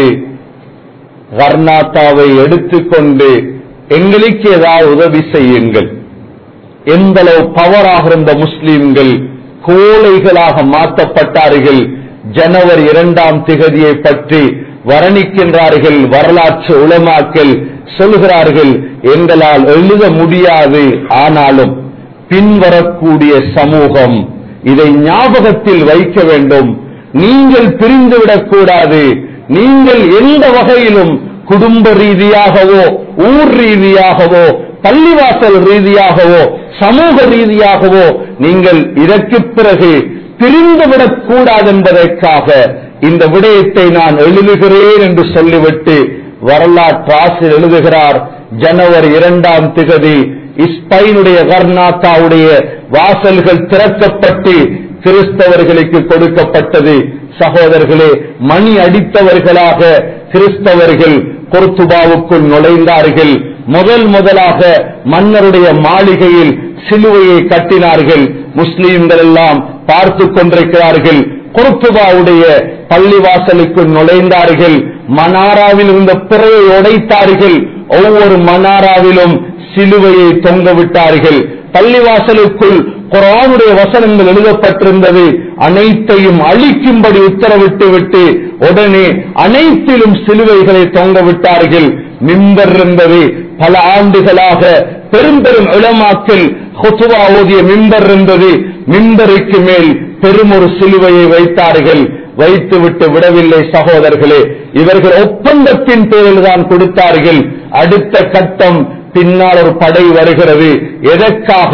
கர்நாட்டாவை எடுத்துக்கொண்டு எங்களுக்கு ஏதாவது உதவி செய்யுங்கள் எந்த அளவு பவராக இருந்த முஸ்லிம்கள் கோழைகளாக மாற்றப்பட்டார்கள் ஜனவரி இரண்டாம் திகதியை பற்றி வர்ணிக்கின்றார்கள் வரலாற்று உளமாக்கல் சொல்கிறார்கள் எங்களால் எழுத முடியாது ஆனாலும் பின்வரக்கூடிய சமூகம் இதை ஞாபகத்தில் வைக்க வேண்டும் நீங்கள் பிரிந்துவிடக் கூடாது நீங்கள் எந்த வகையிலும் குடும்ப ரீதியாகவோ ஊர் ரீதியாகவோ பள்ளிவாசல் ரீதியாகவோ சமூக ரீதியாகவோ நீங்கள் இதற்கு பிறகு பிரிந்துவிடக் கூடாது என்பதற்காக இந்த விடயத்தை நான் எழுதுகிறேன் என்று சொல்லிவிட்டு வரலாற்றாசில் எழுதுகிறார் ஜனவரி இரண்டாம் திகதி இஸ்பைனுடைய கர்நாத்தாவுடைய வாசல்கள் திறக்கப்பட்டு கிறிஸ்தவர்களுக்கு கொடுக்கப்பட்டது சகோதரர்களே மணி அடித்தவர்களாக கிறிஸ்தவர்கள் பொர்த்துபாவுக்குள் நுழைந்தார்கள் முதல் முதலாக மன்னருடைய மாளிகையில் சிலுவையை கட்டினார்கள் முஸ்லீம்கள் எல்லாம் பார்த்து கொண்டிருக்கிறார்கள் பொர்த்துபாவுடைய பள்ளிவாசலுக்குள் நுழைந்தார்கள் மனாராவில் இருந்த பிறையை உடைத்தார்கள் ஒவ்வொரு மனாராவிலும் சிலுவையை தொங்க விட்டார்கள் பள்ளிவாசலுக்குள் குரானுடைய வசனங்கள் எழுதப்பட்டிருந்தது அனைத்தையும் அழிக்கும்படி உத்தரவிட்டு விட்டு உடனே அனைத்திலும் சிலுவைகளை தொங்க விட்டார்கள் மிம்பர் இருந்தது பல ஆண்டுகளாக பெரும் பெரும் இளமாக்கல் ஹுத்துவா ஓதிய மிம்பர் இருந்தது மிம்பருக்கு மேல் பெரும் ஒரு சிலுவையை வைத்தார்கள் வைத்துவிட்டு விடவில்லை சகோதரர்களே இவர்கள் ஒப்பந்தத்தின் பேரில் தான் கொடுத்தார்கள் அடுத்த கட்டம் பின்னால் ஒரு படை வருகிறது எதற்காக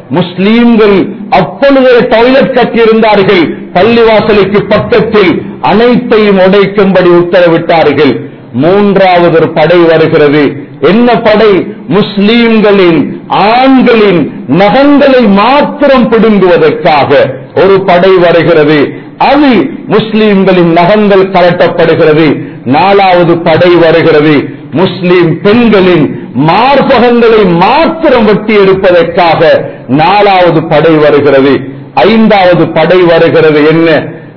முஸ்லீம்கள் அப்பொழுதே டாய்லெட் கட்டியிருந்தார்கள் பள்ளிவாசலுக்கு பக்கத்தில் அனைத்தையும் உடைக்கும்படி உத்தரவிட்டார்கள் மூன்றாவது ஒரு படை வருகிறது என்ன படை முஸ்லீம்களின் ஆண்களின் நகங்களை மாத்திரம் பிடுங்குவதற்காக ஒரு படை வருகிறது அது முஸ்லீம்களின் நகங்கள் கலட்டப்படுகிறது நாலாவது படை வருகிறது முஸ்லிம் பெண்களின் மார்பகங்களை மாத்திரம் வெட்டி எடுப்பதற்காக நாலாவது படை வருகிறது ஐந்தாவது படை வருகிறது என்ன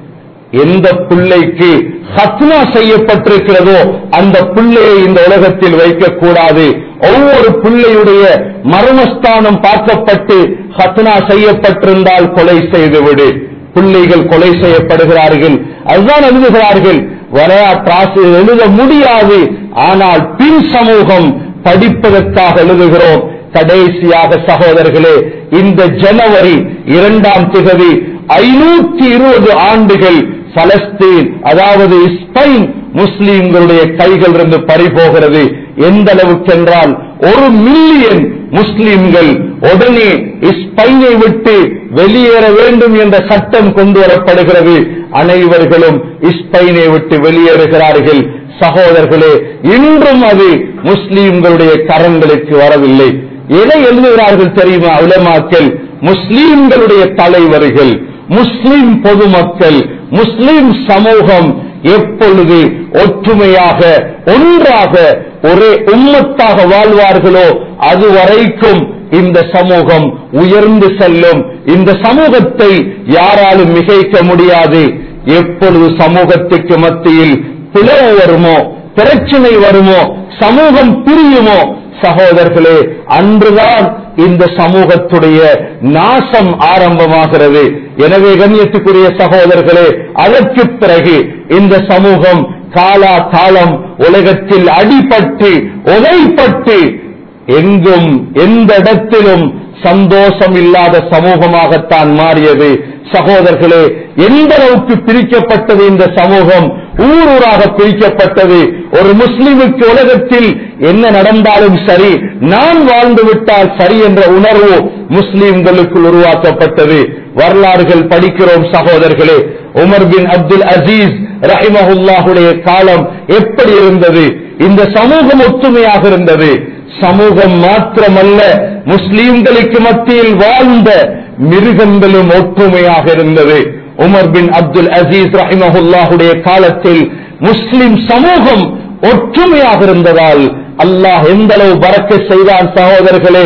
எந்த பிள்ளைக்கு ஹத்னா செய்யப்பட்டிருக்கிறதோ அந்த பிள்ளையை இந்த உலகத்தில் வைக்கக்கூடாது ஒவ்வொரு பிள்ளையுடைய மர்மஸ்தானம் பார்க்கப்பட்டு ஹத்னா செய்யப்பட்டிருந்தால் கொலை செய்துவிடு பிள்ளைகள் கொலை செய்யப்படுகிறார்கள் அதுதான் எழுதுகிறார்கள் வரலாற்றாசு எழுத முடியாது ஆனால் பின் சமூகம் படிப்பதற்காக எழுதுகிறோம் கடைசியாக சகோதரர்களே இந்த ஜனவரி இரண்டாம் திகதி ஐநூத்தி இருபது ஆண்டுகள் பலஸ்தீன் அதாவது ஸ்பெயின் முஸ்லிம்களுடைய கைகள் இருந்து பறிபோகிறது எந்த அளவுக்கு என்றால் ஒரு மில்லியன் முஸ்லிம்கள் உடனே ஸ்பெயினை விட்டு வெளியேற வேண்டும் என்ற சட்டம் கொண்டு வரப்படுகிறது அனைவர்களும் ஸ்பெயினை விட்டு வெளியேறுகிறார்கள் சகோதரர்களே இன்றும் அது முஸ்லிம்களுடைய கரங்களுக்கு வரவில்லை எதை எழுதுகிறார்கள் தெரியுமா உலமாக்கள் முஸ்லிம்களுடைய தலைவர்கள் முஸ்லிம் பொதுமக்கள் முஸ்லிம் சமூகம் எப்பொழுது ஒற்றுமையாக ஒன்றாக ஒரே உம்மத்தாக வாழ்வார்களோ அதுவரைக்கும் இந்த சமூகம் உயர்ந்து செல்லும் இந்த சமூகத்தை யாராலும் மிகைக்க முடியாது எப்பொழுது சமூகத்துக்கு மத்தியில் பிளவு வருமோ பிரச்சனை வருமோ சமூகம் பிரியுமோ சகோதரர்களே அன்றுதான் இந்த சமூகத்துடைய நாசம் ஆரம்பமாகிறது எனவே கண்ணியத்துக்குரிய சகோதரர்களே அதற்கு பிறகு இந்த சமூகம் காலா காலம் உலகத்தில் அடிபட்டு உதைப்பட்டு எங்கும் எந்த இடத்திலும் சந்தோஷம் இல்லாத சமூகமாகத்தான் மாறியது சகோதரர்களே எந்த அளவுக்கு பிரிக்கப்பட்டது இந்த சமூகம் ஊர் ஊராக பிரிக்கப்பட்டது ஒரு முஸ்லிமுக்கு உலகத்தில் என்ன நடந்தாலும் சரி நான் வாழ்ந்து விட்டால் சரி என்ற உணர்வு முஸ்லிம்களுக்குள் உருவாக்கப்பட்டது வரலாறுகள் படிக்கிறோம் சகோதரர்களே உமர் பின் அப்துல் அசீஸ் ரஹிமஹுல்லாஹுடைய காலம் எப்படி இருந்தது இந்த சமூகம் ஒற்றுமையாக இருந்தது சமூகம் மாத்திரமல்ல முஸ்லிம்களுக்கு மத்தியில் வாழ்ந்த மிருகங்களும் ஒற்றுமையாக இருந்தது உமர் பின் அப்துல் அசீஸ் ரஹிமஹுல்லாஹுடைய காலத்தில் முஸ்லிம் சமூகம் ஒற்றுமையாக இருந்ததால் அல்லாஹ் எந்த அளவு பறக்க செய்தான் சகோதரர்களே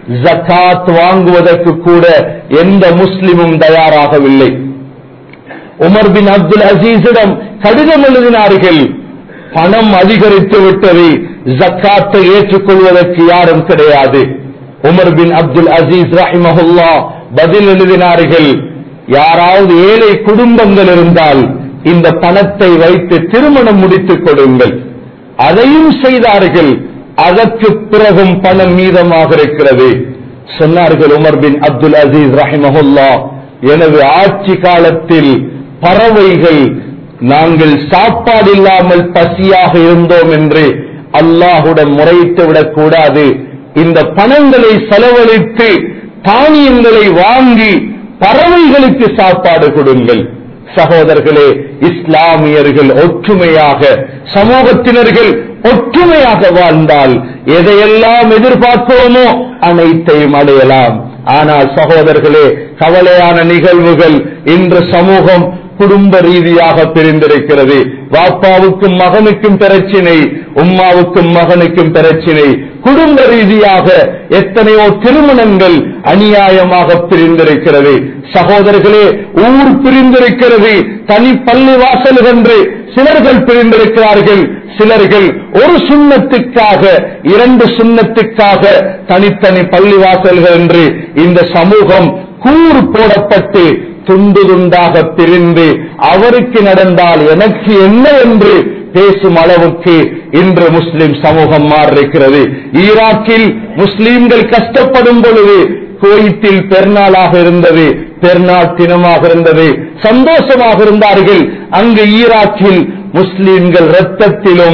ஜகாத் வாங்குவதற்கு கூட எந்த முஸ்லிமும் தயாராகவில்லை உமர் பின் அப்துல் அசீஸிடம் கடிதம் எழுதினார்கள் பணம் அதிகரித்து விட்டது ஜக்காத்தை ஏற்றுக்கொள்வதற்கு யாரும் கிடையாது உமர் பின் அப்துல் அசீஸ் ரஹிமஹுல்லா பதில் எழுதினார்கள் யாராவது ஏழை குடும்பங்கள் இருந்தால் இந்த பணத்தை வைத்து திருமணம் முடித்துக் கொடுங்கள் அதையும் செய்தார்கள் அதற்கு பிறகும் பணம் மீதமாக இருக்கிறது சொன்னார்கள் உமர் பின் அப்துல் அசீஸ் ரஹிமஹுல்லா எனது ஆட்சி காலத்தில் பறவைகள் நாங்கள் சாப்பாடு இல்லாமல் பசியாக இருந்தோம் என்று அல்லாஹுடன் முறையிட்டு விடக் கூடாது இந்த பணங்களை செலவழித்து தானியங்களை வாங்கி பறவைகளுக்கு சாப்பாடு கொடுங்கள் சகோதரர்களே இஸ்லாமியர்கள் ஒற்றுமையாக சமூகத்தினர்கள் ஒற்றுமையாக வாழ்ந்தால் எதையெல்லாம் எதிர்பார்க்கிறோமோ அனைத்தையும் அடையலாம் ஆனால் சகோதரர்களே கவலையான நிகழ்வுகள் இன்று சமூகம் குடும்ப ரீதியாக பிரிந்திருக்கிறது வாப்பாவுக்கும் மகனுக்கும் பிரச்சினை உம்மாவுக்கும் மகனுக்கும் பிரச்சினை குடும்ப ரீதியாக எத்தனையோ திருமணங்கள் அநியாயமாக பிரிந்திருக்கிறது சகோதரர்களே ஊர் பிரிந்திருக்கிறது தனி பள்ளி வாசல் என்று சிலர்கள் பிரிந்திருக்கிறார்கள் சிலர்கள் ஒரு சுண்ணத்துக்காக இரண்டு சுண்ணத்துக்காக தனித்தனி பள்ளி வாசல்கள் என்று இந்த சமூகம் கூறு போடப்பட்டு துண்டு துண்டாக பிரிந்து அவருக்கு நடந்தால் எனக்கு என்ன என்று பேசும் அளவுக்கு இன்று முஸ்லிம் சமூகம் மாறிருக்கிறது ஈராக்கில் முஸ்லிம்கள் கஷ்டப்படும் பொழுது கோயிட்டில் பெருநாளாக இருந்தது பெருநாள் தினமாக இருந்தது சந்தோஷமாக இருந்தார்கள் அங்கு ஈராக்கில் முஸ்லிம்கள் ரத்தத்திலும்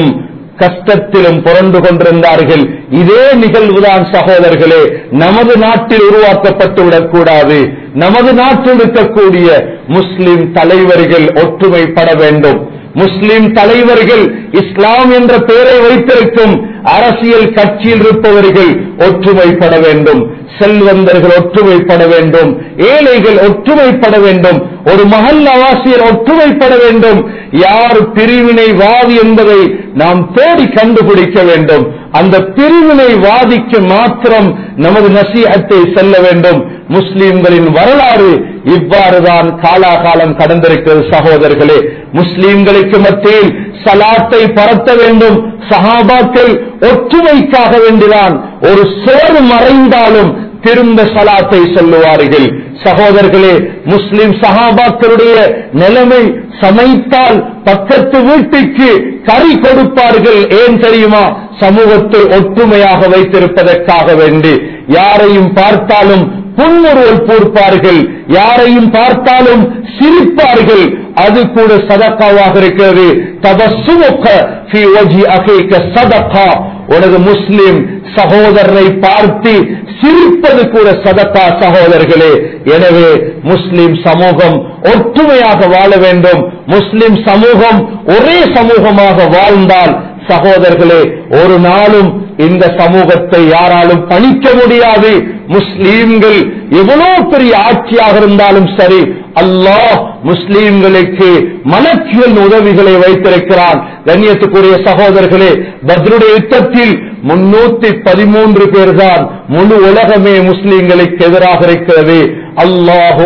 கஷ்டத்திலும் புரண்டு கொண்டிருந்தார்கள் இதே நிகழ்வுதான் சகோதரர்களே நமது நாட்டில் உருவாக்கப்பட்டுவிடக் கூடாது நமது நாட்டில் இருக்கக்கூடிய முஸ்லிம் தலைவர்கள் ஒற்றுமைப்பட வேண்டும் முஸ்லிம் தலைவர்கள் இஸ்லாம் என்ற பெயரை வைத்திருக்கும் அரசியல் கட்சியில் இருப்பவர்கள் ஒற்றுமைப்பட வேண்டும் செல்வந்தர்கள் ஒற்றுமைப்பட வேண்டும் ஏழைகள் ஒற்றுமைப்பட வேண்டும் ஒரு மகல் ஆசிரியர் ஒற்றுமைப்பட வேண்டும் யார் பிரிவினைவாதி என்பதை நாம் தேடி கண்டுபிடிக்க வேண்டும் அந்த பிரிவினைவாதிக்கு மாத்திரம் நமது நசீகத்தை செல்ல வேண்டும் முஸ்லிம்களின் வரலாறு இவ்வாறுதான் காலாகாலம் கடந்திருக்கிறது சகோதரர்களே முஸ்லிம்களுக்கு மத்தியில் சலாத்தை பரத்த வேண்டும் சஹாபாக்கள் ஒற்றுமைக்காக வேண்டிதான் ஒரு சோறு மறைந்தாலும் திரும்ப சலாத்தை சொல்லுவார்கள் சகோதரர்களே முஸ்லிம் சஹாபாக்களுடைய நிலைமை சமைத்தால் பக்கத்து வீட்டுக்கு கறி கொடுப்பார்கள் ஏன் தெரியுமா சமூகத்தை ஒற்றுமையாக வைத்திருப்பதற்காக வேண்டி யாரையும் பார்த்தாலும் புன்முறுவல் பூர்ப்பார்கள் யாரையும் பார்த்தாலும் சிரிப்பார்கள் அது கூட சதக்காவாக இருக்கிறது தபசுமுக ஃபி வஜி அகீக சதகா உனது முஸ்லிம் சகோதரரை பார்த்து சிரிப்பது கூட சதக்கா சகோதரர்களே எனவே முஸ்லிம் சமூகம் ஒற்றுமையாக வாழ வேண்டும் முஸ்லிம் சமூகம் ஒரே சமூகமாக வாழ்ந்தால் சகோதரர்களே ஒரு நாளும் இந்த சமூகத்தை யாராலும் பணிக்க முடியாது முஸ்லீம்கள் எவ்வளவு பெரிய ஆட்சியாக இருந்தாலும் சரி அல்லாஹ் முஸ்லீம்களுக்கு மலக்கியல் உதவிகளை வைத்திருக்கிறான் கண்ணியத்துக்குரிய சகோதரர்களே பத்ருடைய யுத்தத்தில் முன்னூத்தி பதிமூன்று பேர் தான் முழு உலகமே முஸ்லீம்களுக்கு எதிராக இருக்கிறது அல்லாஹு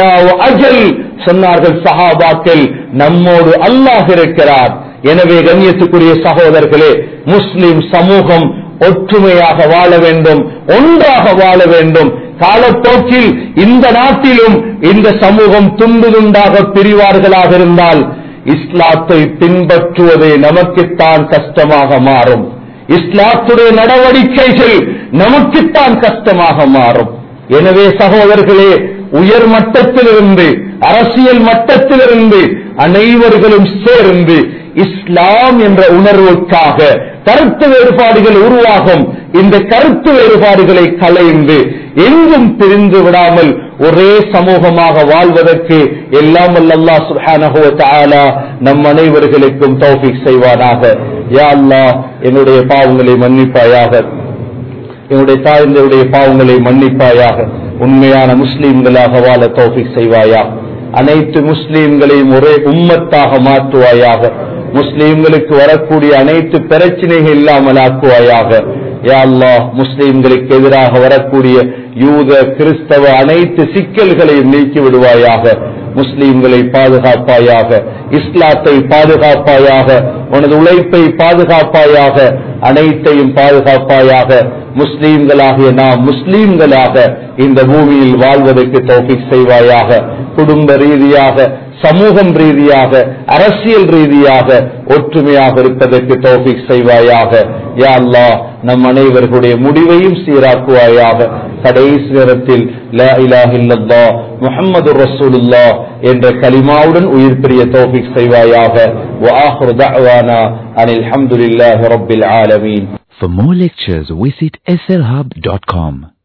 அஜல் சொன்னார்கள் சஹாபாக்கள் நம்மோடு அல்லாஹ் இருக்கிறார் எனவே கண்ணியத்துக்குரிய சகோதரர்களே முஸ்லிம் சமூகம் ஒற்றுமையாக வாழ வேண்டும் ஒன்றாக வாழ வேண்டும் காலப்போக்கில் இந்த நாட்டிலும் இந்த சமூகம் துண்டு துண்டாக பிரிவார்களாக இருந்தால் இஸ்லாத்தை பின்பற்றுவது நமக்குத்தான் கஷ்டமாக மாறும் இஸ்லாத்துடைய நடவடிக்கைகள் நமக்குத்தான் கஷ்டமாக மாறும் எனவே சகோதரர்களே உயர் மட்டத்திலிருந்து அரசியல் மட்டத்திலிருந்து அனைவர்களும் சேர்ந்து இஸ்லாம் என்ற உணர்வுக்காக கருத்து வேறுபாடுகள் உருவாகும் இந்த கருத்து வேறுபாடுகளை களைந்து எங்கும் பிரிந்து விடாமல் ஒரே சமூகமாக வாழ்வதற்கு எல்லாம் அல்லா சுஹானஹோ தாலா நம் அனைவர்களுக்கும் தௌஃபிக் செய்வானாக யா அல்லாஹ் என்னுடைய பாவங்களை மன்னிப்பாயாக என்னுடைய தாய்ந்தருடைய பாவங்களை மன்னிப்பாயாக உண்மையான முஸ்லீம்களாக வாழ தௌஃபிக் செய்வாயா அனைத்து முஸ்லீம்களையும் ஒரே உம்மத்தாக மாற்றுவாயாக முஸ்லீம்களுக்கு வரக்கூடிய அனைத்து பிரச்சனைகள் இல்லாமல் ஆக்குவாயாக யா அல்லாஹ் முஸ்லீம்களுக்கு எதிராக வரக்கூடிய யூத கிறிஸ்தவ அனைத்து சிக்கல்களையும் நீக்கி விடுவாயாக முஸ்லீம்களை பாதுகாப்பாயாக இஸ்லாத்தை பாதுகாப்பாயாக உனது உழைப்பை பாதுகாப்பாயாக அனைத்தையும் பாதுகாப்பாயாக முஸ்லீம்களாகிய நாம் முஸ்லீம்களாக இந்த பூமியில் வாழ்வதற்கு தௌஃபிக் செய்வாயாக குடும்ப ரீதியாக சமூகம் ரீதியாக அரசியல் ரீதியாக ஒற்றுமையாக இருப்பதற்கு தௌஃபிக் செய்வாயாக யா அல்லாஹ் நம் அனைவர்களுடைய முடிவையும் சீராக்குவாயாக கடைசி நேரத்தில் லா இலாஹ இல்லல்லாஹ் முஹம்மது ரசூலுல்லாஹ் என்ற கலிமாவுடன் உயிர் பிரிய தௌஃபிக் செய்வாயாக وآخر دعوانا أن الحمد لله رب العالمين
For more lectures, visit slhub.com.